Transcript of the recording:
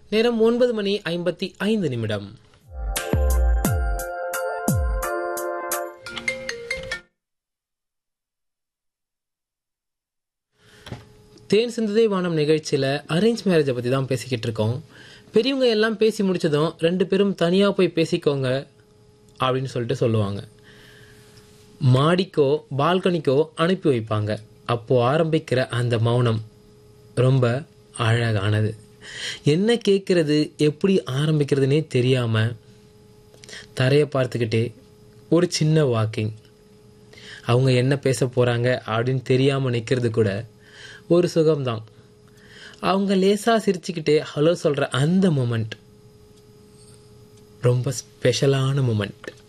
நேரம் ஒன்பது மணி ஐம்பத்தி ஐந்து நிமிடம் தேன் சிந்ததை வானம் நிகழ்ச்சியில் அரேஞ்ச் மேரேஜை பற்றி தான் பேசிக்கிட்டு இருக்கோம் பெரியவங்க எல்லாம் பேசி முடிச்சதும் ரெண்டு பேரும் தனியாக போய் பேசிக்கோங்க அப்படின்னு சொல்லிட்டு சொல்லுவாங்க மாடிக்கோ பால்கனிக்கோ அனுப்பி வைப்பாங்க அப்போ ஆரம்பிக்கிற அந்த மௌனம் ரொம்ப அழகானது என்ன கேட்கறது எப்படி ஆரம்பிக்கிறதுனே தெரியாம தரையை பார்த்துக்கிட்டே ஒரு சின்ன வாக்கிங் அவங்க என்ன பேச போறாங்க அப்படின்னு தெரியாம நிக்கிறது கூட ஒரு சுகம்தான் அவங்க லேசா சிரிச்சுக்கிட்டே ஹலோ சொல்ற அந்த மொமெண்ட் ரொம்ப ஸ்பெஷலான மொமெண்ட்